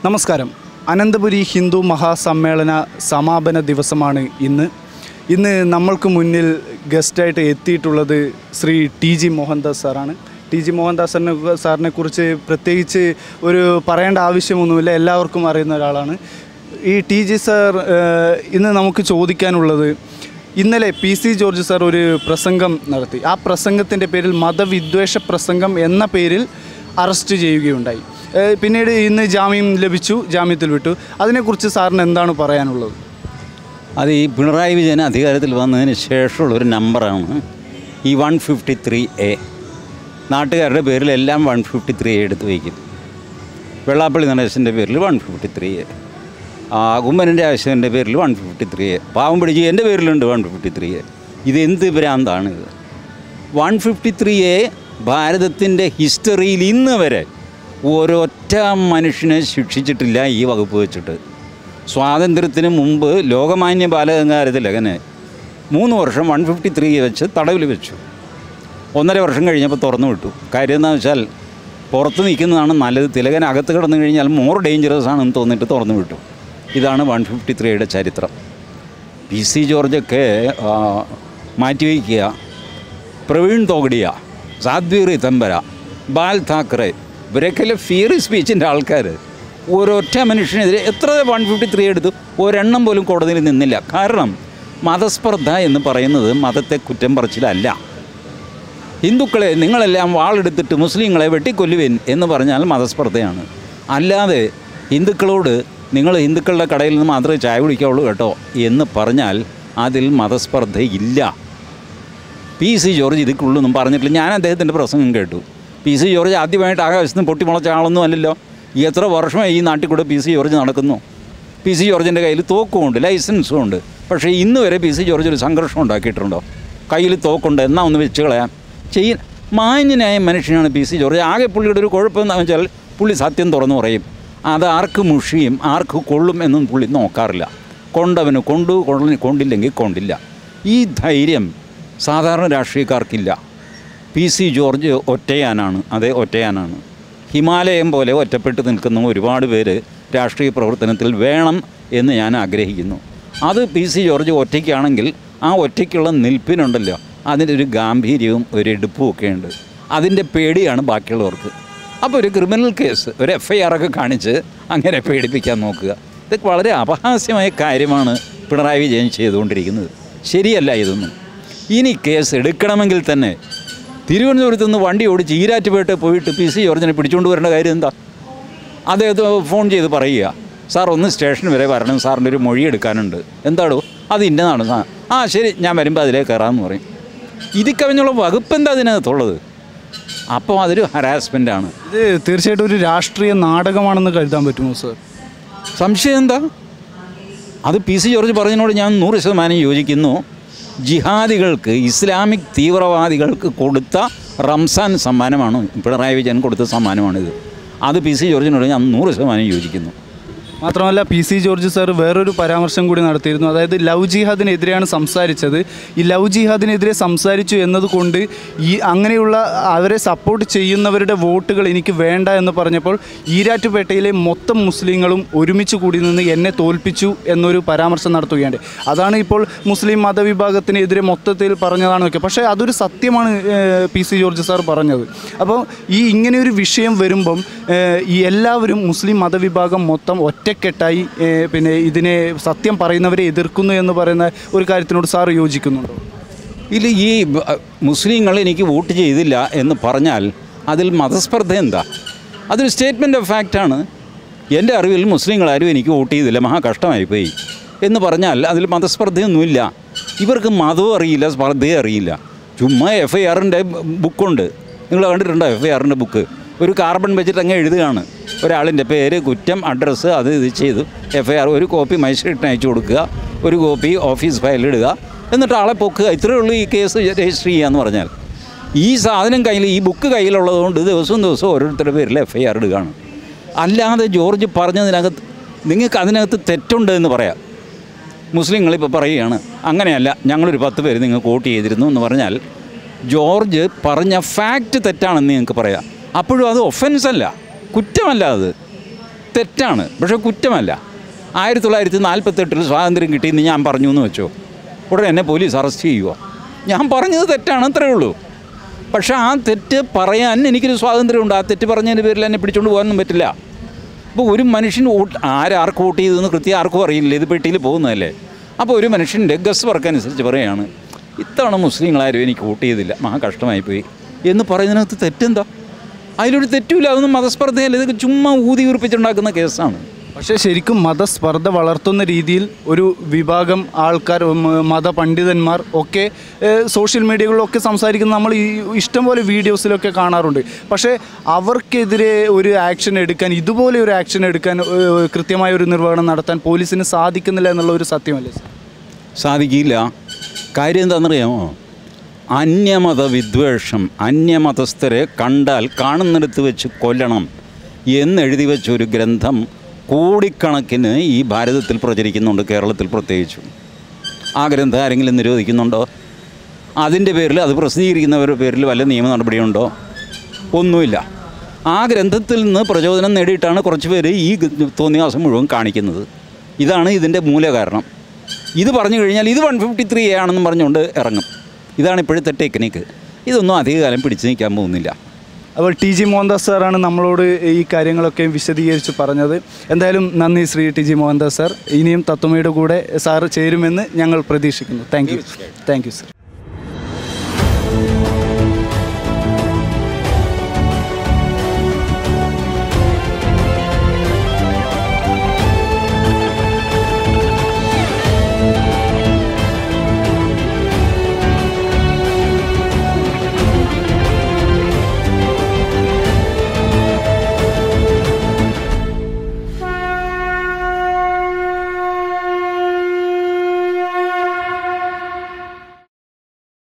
നമസ്കാരം അനന്തപുരി ഹിന്ദു മഹാസമ്മേളന സമാപന ദിവസമാണ് ഇന്ന് ഇന്ന് നമ്മൾക്ക് മുന്നിൽ ഗസ്റ്റായിട്ട് എത്തിയിട്ടുള്ളത് ശ്രീ ടി ജി മോഹൻദാസ് സാറാണ് ടി ജി മോഹൻദാസ് സാറിനെ സാറിനെ കുറിച്ച് പ്രത്യേകിച്ച് ഒരു പറയേണ്ട ആവശ്യമൊന്നുമില്ല എല്ലാവർക്കും അറിയുന്ന ഒരാളാണ് ഈ ടി ജി സാർ ഏഹ്, ഇന്ന് നമുക്ക് ചോദിക്കാനുള്ളത് ഇന്നലെ പി സി ജോർജ് സാർ ഒരു പ്രസംഗം നടത്തി ആ പ്രസംഗത്തിൻ്റെ പേരിൽ മതവിദ്വേഷ പ്രസംഗം എന്ന പേരിൽ അറസ്റ്റ് ചെയ്യുകയുണ്ടായി ഏഹ് പിന്നീട് ഇന്ന് ജാമ്യം ലഭിച്ചു ജാമ്യത്തിൽ വിട്ടു അതിനെക്കുറിച്ച് സാറിന് എന്താണ് പറയാനുള്ളത് അത് ഈ പിണറായി വിജയൻ അധികാരത്തിൽ വന്നതിന് ശേഷമുള്ള ഒരു നമ്പറാണ് ഈ വൺ ഫിഫ്റ്റി ത്രീ എ നാട്ടുകാരുടെ പേരിൽ എല്ലാം വൺ ഫിഫ്റ്റി ത്രീ എ എടുത്ത് വയ്ക്കും വെള്ളാപ്പള്ളി നടേശൻ്റെ പേരിൽ വൺ ഫിഫ്റ്റി ത്രീ എ ആ കുമ്മനൻ്റെ ആവശ്യത്തിൻ്റെ പേരിൽ വൺ ഫിഫ്റ്റി ത്രീ എ പാവം പിടിച്ച് എൻ്റെ പേരിലുണ്ട് വൺ ഫിഫ്റ്റി ത്രീ എ ഇത് എന്ത് ഭ്രാന്താണ് ഇത് വൺ ഫിഫ്റ്റി ത്രീ എ ഭാരതത്തിൻ്റെ ഹിസ്റ്ററിയിൽ ഇന്ന് വരെ ഒരൊറ്റ മനുഷ്യനെ ശിക്ഷിച്ചിട്ടില്ല ഈ വകുപ്പ് വെച്ചിട്ട് സ്വാതന്ത്ര്യത്തിന് മുമ്പ് ലോകമാന്യ ബാലഗംഗാര തിലകനെ മൂന്ന് വർഷം വൺ ഫിഫ്റ്റി ത്രീ വെച്ച് തടവിൽ വെച്ചു ഒന്നര വർഷം കഴിഞ്ഞപ്പോൾ തുറന്നു വിട്ടു കാര്യം എന്താണെന്ന് വെച്ചാൽ പുറത്ത് നിൽക്കുന്നതാണ് നല്ലത് തിലകൻ അകത്ത് കിടന്നു കഴിഞ്ഞാൽ മോർ ഡേഞ്ചറസ് ആണെന്ന് തോന്നിയിട്ട് തുറന്നു വിട്ടു ഇതാണ് വൺ ഫിഫ്റ്റി ത്രീയുടെ ചരിത്രം പി സി ജോർജൊക്കെ ആ, മാറ്റിവയ്ക്കുക പ്രവീൺ തോഗഡിയ സാധ്വി റിതംബര ബാൽ താക്കറെ ഇവരൊക്കെയല്ലേ ഫിയർ സ്പീച്ചിൻ്റെ ആൾക്കാർ ഒരൊറ്റ മനുഷ്യനെതിരെ എത്ര വൺ ഫിഫ്റ്റി ത്രീ എടുത്തു ഒരെണ്ണം പോലും കോടതിയിൽ നിന്നില്ല കാരണം മതസ്പർദ്ധ എന്ന് പറയുന്നത് മതത്തെ കുറ്റം പറച്ചിലല്ല ഹിന്ദുക്കളെ നിങ്ങളെല്ലാം വാളെടുത്തിട്ട് മുസ്ലിങ്ങളെ വെട്ടിക്കൊല്ലുവിൻ എന്ന് പറഞ്ഞാൽ മതസ്പർദ്ധയാണ് അല്ലാതെ ഹിന്ദുക്കളോട് നിങ്ങൾ ഹിന്ദുക്കളുടെ കടയിൽ നിന്ന് മാത്രമേ ചായ കുടിക്കാവുള്ളൂ കേട്ടോ എന്ന് പറഞ്ഞാൽ അതിൽ മതസ്പർദ്ധയില്ല പി സി ജോർജ് ഇതിക്കുള്ളൊന്നും പറഞ്ഞിട്ടില്ല ഞാൻ അദ്ദേഹത്തിൻ്റെ പ്രസംഗം കേട്ടു പി സി ജോർജ് ആദ്യമായിട്ട് ആകാശത്ത് നിന്ന് പൊട്ടിമുളച്ച ആളൊന്നും അല്ലല്ലോ ഈ എത്ര വർഷമായി ഈ നാട്ടിൽ കൂടെ പി സി ജോർജ് നടക്കുന്നു പി സി ജോർജിൻ്റെ കയ്യിൽ തോക്കുമുണ്ട് ലൈസൻസും ഉണ്ട് പക്ഷേ ഇന്ന് വരെ പി സി ജോർജ് ഒരു സംഘർഷം ഉണ്ടാക്കിയിട്ടുണ്ടോ കയ്യിൽ തോക്കുണ്ട് എന്നാ ഒന്ന് വെച്ച് കളയാം ചെയ്യ മാന്യനായ മനുഷ്യനാണ് പി സി ജോർജ് ആകെ പുള്ളിയുടെ ഒരു കുഴപ്പം എന്താണെന്ന് വെച്ചാൽ പുള്ളി സത്യം തുറന്നു പറയും അത് ആർക്ക് മുഷിയും ആർക്ക് കൊള്ളും എന്നും പുള്ളി നോക്കാറില്ല കൊണ്ടവന് കൊണ്ടു കൊള്ളി കൊണ്ടില്ലെങ്കിൽ കൊണ്ടില്ല ഈ ധൈര്യം സാധാരണ രാഷ്ട്രീയക്കാർക്കില്ല പി സി ജോർജ് ഒറ്റയാനാണ് അതെ ഒറ്റയാനാണ് ഹിമാലയം പോലെ ഒറ്റപ്പെട്ട് നിൽക്കുന്ന ഒരുപാട് പേര് രാഷ്ട്രീയ പ്രവർത്തനത്തിൽ വേണം എന്ന് ഞാൻ ആഗ്രഹിക്കുന്നു അത് പി സി ജോർജ് ഒറ്റയ്ക്കാണെങ്കിൽ ആ ഒറ്റയ്ക്കുള്ള നിൽപ്പിനുണ്ടല്ലോ അതിൻ്റെ ഒരു ഗാംഭീര്യവും ഒരു എടുപ്പും ഒക്കെ ഉണ്ട് അതിൻ്റെ പേടിയാണ് ബാക്കിയുള്ളവർക്ക് അപ്പോൾ ഒരു ക്രിമിനൽ കേസ് ഒരു എഫ് ഐ ആർ ഒക്കെ കാണിച്ച് അങ്ങനെ പേടിപ്പിക്കാൻ നോക്കുക ഇതൊക്കെ വളരെ അപഹാസ്യമായ കാര്യമാണ് പിണറായി വിജയൻ ചെയ്തുകൊണ്ടിരിക്കുന്നത് ശരിയല്ല ഇതൊന്നും ഇനി കേസ് എടുക്കണമെങ്കിൽ തന്നെ തിരുവനന്തപുരത്ത് നിന്ന് വണ്ടി ഓടിച്ച് ഈരാറ്റുപേട്ട് പോയിട്ട് പി സി ജോർജിനെ പിടിച്ചുകൊണ്ട് വരേണ്ട കാര്യം എന്താ അദ്ദേഹത്തെ ഫോൺ ചെയ്ത് പറയുക സാർ ഒന്ന് സ്റ്റേഷൻ വരെ വരണം സാറിൻ്റെ ഒരു മൊഴി എടുക്കാനുണ്ട് എന്താടോ അത് ഇന്നതാണ് സാർ ആ ശരി ഞാൻ വരുമ്പോൾ അതിലേക്ക് കയറാമെന്ന് പറയും ഇത് കവിഞ്ഞുള്ള വകുപ്പ് എന്താ അതിനകത്തുള്ളത് അപ്പോൾ അതൊരു ഹരാസ്മെൻ്റാണ് ഇത് തീർച്ചയായിട്ടും ഒരു രാഷ്ട്രീയ നാടകമാണെന്ന് കരുതാൻ പറ്റുമോ സാർ സംശയം എന്താ അത് പി സി ജോർജ് പറഞ്ഞതിനോട് ഞാൻ നൂറ് ശതമാനം യോജിക്കുന്നു ജിഹാദികൾക്ക് ഇസ്ലാമിക് തീവ്രവാദികൾക്ക് കൊടുത്ത റംസാൻ സമ്മാനമാണ് പിണറായി വിജയൻ കൊടുത്ത സമ്മാനമാണിത് അത് പി സി ജോർജിനോട് ഞാൻ നൂറ് ശതമാനം യോജിക്കുന്നു മാത്രമല്ല പി സി ജോർജ് സാർ വേറൊരു പരാമർശം കൂടി നടത്തിയിരുന്നു അതായത് ലവ് ജിഹാദിനെതിരെയാണ് സംസാരിച്ചത് ഈ ലവ് ജിഹാദിനെതിരെ സംസാരിച്ചു എന്നതുകൊണ്ട് ഈ അങ്ങനെയുള്ള അവരെ സപ്പോർട്ട് ചെയ്യുന്നവരുടെ വോട്ടുകൾ എനിക്ക് വേണ്ട എന്ന് പറഞ്ഞപ്പോൾ ഈരാറ്റുപേട്ടയിലെ മൊത്തം മുസ്ലിങ്ങളും ഒരുമിച്ച് കൂടി നിന്ന് എന്നെ തോൽപ്പിച്ചു എന്നൊരു പരാമർശം നടത്തുകയുണ്ട് അതാണ് ഇപ്പോൾ മുസ്ലിം മതവിഭാഗത്തിനെതിരെ മൊത്തത്തിൽ പറഞ്ഞതാണൊക്കെ പക്ഷേ അതൊരു സത്യമാണ് ഏഹ്, പി സി ജോർജ് സാർ പറഞ്ഞത് അപ്പോൾ ഈ ഇങ്ങനെയൊരു വിഷയം വരുമ്പം ഏഹ്, ഈ എല്ലാവരും മുസ്ലിം മതവിഭാഗം മൊത്തം ഒറ്റക്കെട്ടായി ഏഹ്, പിന്നെ ഇതിനെ സത്യം പറയുന്നവരെ എതിർക്കുന്നു എന്ന് പറയുന്ന ഒരു കാര്യത്തിനോട് സാർ യോജിക്കുന്നുണ്ടോ ഇതിൽ ഈ ബ- മുസ്ലിങ്ങൾ എനിക്ക് വോട്ട് ചെയ്തില്ല എന്ന് പറഞ്ഞാൽ അതിൽ മതസ്പർദ്ധ എന്താ അതൊരു സ്റ്റേറ്റ്മെൻറ്റ് ഓഫ് ഫാക്റ്റാണ് എൻ്റെ അറിവിൽ മുസ്ലിങ്ങളാരും എനിക്ക് വോട്ട് ചെയ്തില്ല മഹാ കഷ്ടമായിപ്പോയി എന്ന് പറഞ്ഞാൽ അതിൽ മതസ്പർദ്ധയൊന്നുമില്ല ഇവർക്ക് മതവും അറിയില്ല സ്പർദ്ധയും അറിയില്ല ചുമ്മാ എഫ് ഐ ആറിൻ്റെ ബുക്കുണ്ട് നിങ്ങൾ കണ്ടിട്ടുണ്ടോ എഫ് ഐ ആറിൻ്റെ ബുക്ക് ഒരു കാർബൺ വെച്ചിട്ട് അങ്ങ് എഴുതുകയാണ് ഒരാളിൻ്റെ പേര് കുറ്റം അഡ്രസ്സ് അത് ഇത് ചെയ്തു എഫ് ഐ ആർ ഒരു കോപ്പി മജിസ്ട്രേറ്റിന് അയച്ചു കൊടുക്കുക ഒരു കോപ്പി ഓഫീസ് ഫയലിടുക എന്നിട്ട് ആളെ പൊക്കുക ഇത്രയേ ഉള്ളൂ ഈ കേസ് രജിസ്റ്റർ ചെയ്യുക എന്ന് പറഞ്ഞാൽ ഈ സാധനം കയ്യിൽ ഈ ബുക്ക് കയ്യിലുള്ളതുകൊണ്ട് ദിവസവും ദിവസവും ഓരോരുത്തരുടെ പേരിൽ എഫ് ഐ ആർ ഇടുകയാണ് അല്ലാതെ ജോർജ് പറഞ്ഞതിനകത്ത് നിങ്ങൾക്ക് അതിനകത്ത് തെറ്റുണ്ട് എന്ന് പറയാം മുസ്ലിങ്ങളിപ്പോൾ പറയുകയാണ് അങ്ങനെയല്ല ഞങ്ങളൊരു പത്ത് പേര് നിങ്ങൾക്ക് വോട്ട് ചെയ്തിരുന്നു എന്ന് പറഞ്ഞാൽ ജോർജ് പറഞ്ഞ ഫാക്റ്റ് തെറ്റാണെന്ന് നിങ്ങൾക്ക് പറയാം അപ്പോഴും അത് ഒഫൻസ് അല്ല കുറ്റമല്ല അത് തെറ്റാണ് പക്ഷേ കുറ്റമല്ല ആയിരത്തി തൊള്ളായിരത്തി നാൽപ്പത്തെട്ടിൽ സ്വാതന്ത്ര്യം കിട്ടിയെന്ന് ഞാൻ പറഞ്ഞു എന്ന് വെച്ചോ ഉടനെ എന്നെ പോലീസ് അറസ്റ്റ് ചെയ്യുമോ ഞാൻ പറഞ്ഞത് തെറ്റാണ് അത്രേ ഉള്ളൂ പക്ഷേ ആ തെറ്റ് പറയാൻ എനിക്കൊരു സ്വാതന്ത്ര്യമുണ്ട് ആ തെറ്റ് പറഞ്ഞതിൻ്റെ പേരിൽ എന്നെ പിടിച്ചുകൊണ്ട് പോകാനൊന്നും പറ്റില്ല അപ്പോൾ ഒരു മനുഷ്യൻ വോട്ട് ആരാർക്ക് വോട്ട് ചെയ്തതെന്ന് കൃത്യം ആർക്കും അറിയില്ല ഇത് പെട്ടിയിൽ പോകുന്നതല്ലേ അപ്പോൾ ഒരു മനുഷ്യൻ്റെ ഗസ് വർക്ക് അനുസരിച്ച് പറയുകയാണ് ഇത്തവണ മുസ്ലിങ്ങളാരും എനിക്ക് വോട്ട് ചെയ്തില്ല മഹാ കഷ്ടമായിപ്പോയി എന്ന് പറയുന്നതിനകത്ത് തെറ്റെന്താ അതിലൊരു തെറ്റുമില്ല അതൊന്നും മതസ്പർദ്ധയല്ല ഇതൊക്കെ ചുമ്മാ ഊതി ഉറപ്പിച്ചുണ്ടാക്കുന്ന കേസാണ് പക്ഷേ ശരിക്കും മതസ്പർദ്ധ വളർത്തുന്ന രീതിയിൽ ഒരു വിഭാഗം ആൾക്കാർ ഉം, മതപണ്ഡിതന്മാർ ഒക്കെ ഏഹ്, സോഷ്യൽ മീഡിയകളിലൊക്കെ സംസാരിക്കുന്ന നമ്മൾ ഈ ഇഷ്ടംപോലെ വീഡിയോസിലൊക്കെ കാണാറുണ്ട് പക്ഷേ അവർക്കെതിരെ ഒരു ആക്ഷൻ എടുക്കാൻ ഇതുപോലെ ഒരു ആക്ഷൻ എടുക്കാൻ ഏഹ്, കൃത്യമായ ഒരു നിർവഹണം നടത്താൻ പോലീസിന് സാധിക്കുന്നില്ല എന്നുള്ള ഒരു സത്യമല്ലേ സർ? സാധിക്കില്ല കാര്യം എന്താണെന്നറിയാമോ അന്യമത വിദ്വേഷം അന്യമതസ്ഥരെ കണ്ടാൽ കാണുന്നിടത്ത് വെച്ച് കൊല്ലണം എന്നെഴുതി വെച്ച ഒരു ഗ്രന്ഥം കോടിക്കണക്കിന് ഈ ഭാരതത്തിൽ പ്രചരിക്കുന്നുണ്ട് കേരളത്തിൽ പ്രത്യേകിച്ചും ആ ഗ്രന്ഥം ആരെങ്കിലും നിരോധിക്കുന്നുണ്ടോ അതിൻ്റെ പേരിൽ അത് പ്രസിദ്ധീകരിക്കുന്നവരുടെ പേരിൽ വല്ല നിയമ നടപടിയുണ്ടോ ഒന്നുമില്ല ആ ഗ്രന്ഥത്തിൽ നിന്ന് പ്രചോദനം നേടിയിട്ടാണ് കുറച്ച് പേര് ഈ ഗ- തോന്നിയാസം മുഴുവൻ കാണിക്കുന്നത് ഇതാണ് ഇതിൻ്റെ മൂലകാരണം ഇത് പറഞ്ഞു കഴിഞ്ഞാൽ ഇത് വൺ ഫിഫ്റ്റി ത്രീ ആണെന്നും പറഞ്ഞുകൊണ്ട് ഇറങ്ങും ഇതാണ് ഇപ്പോഴത്തെ ടെക്നിക്ക് ഇതൊന്നും അധികകാലം പിടിച്ചു നിൽക്കാൻ പോകുന്നില്ല അപ്പോൾ ടി ജി മോഹൻദാസ് സാറാണ് നമ്മളോട് ഈ കാര്യങ്ങളൊക്കെ വിശദീകരിച്ച് പറഞ്ഞത് എന്തായാലും നന്ദി Shri T G Mohandas sir ഇനിയും തത്വമയുടെ കൂടെ സാർ ചേരുമെന്ന് ഞങ്ങൾ പ്രതീക്ഷിക്കുന്നു thank you thank you sir